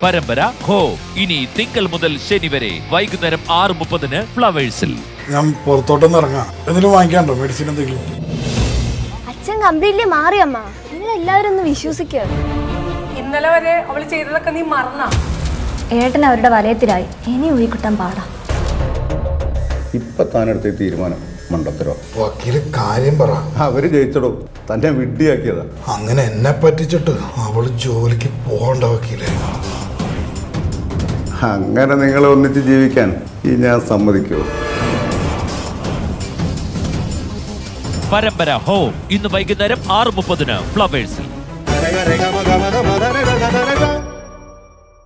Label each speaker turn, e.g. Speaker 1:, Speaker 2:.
Speaker 1: പരമ്പര ഹോ ഇനി തിങ്കൾ മുതൽ ശനി വരെ വൈകുന്നേരം ആറ് മുപ്പതിന് ഫ്ലവേഴ്സിൽ
Speaker 2: ഞാൻ പുറത്തോട്ടൊന്ന് ഇറങ്ങാം എന്തെങ്കിലും വാങ്ങിക്കാണ്ടോ മെഡിസിൻ എന്തെങ്കിലും
Speaker 3: അച്ഛൻ കംപ്ലീറ്റ്ലി മാറി അമ്മ നിങ്ങൾ എല്ലാവരും ഒന്ന് വിശ്വസിക്കുക
Speaker 4: ഇന്നലെ വരെ അവൾ ചെയ്തതൊക്കെ നീ മറന്നാ
Speaker 3: ഏട്ടൻ അവരുടെ വലയത്തിലായി ഇനി ഊയിക്കുട്ടാൻ പാടാം
Speaker 5: ഇപ്പൊ താനെടുത്ത ഈ തീരുമാനം മണ്ടത്തരോ
Speaker 2: വക്കീല് കാര്യം പറ
Speaker 5: അവര് ജയിച്ചടോ തന്നെ വിഡ്ഢിയാക്കിയതാ
Speaker 2: അങ്ങനെ എന്നെ പറ്റിച്ചിട്ട് അവള് ജോലിക്ക് പോകണ്ട വക്കീലെ
Speaker 5: അങ്ങനെ നിങ്ങളെ ഒന്നിച്ച് ജീവിക്കാൻ ഈ ഞാൻ സമ്മതിക്കുമോ
Speaker 1: പരമ്പര ഹോ ഇന്ന് വൈകുന്നേരം ആറ് മുപ്പതിന് ഫ്ലവേഴ്സിൽ
Speaker 5: രഗ രഗ മഗ മഗ മദ രഗ ഗദ രഗ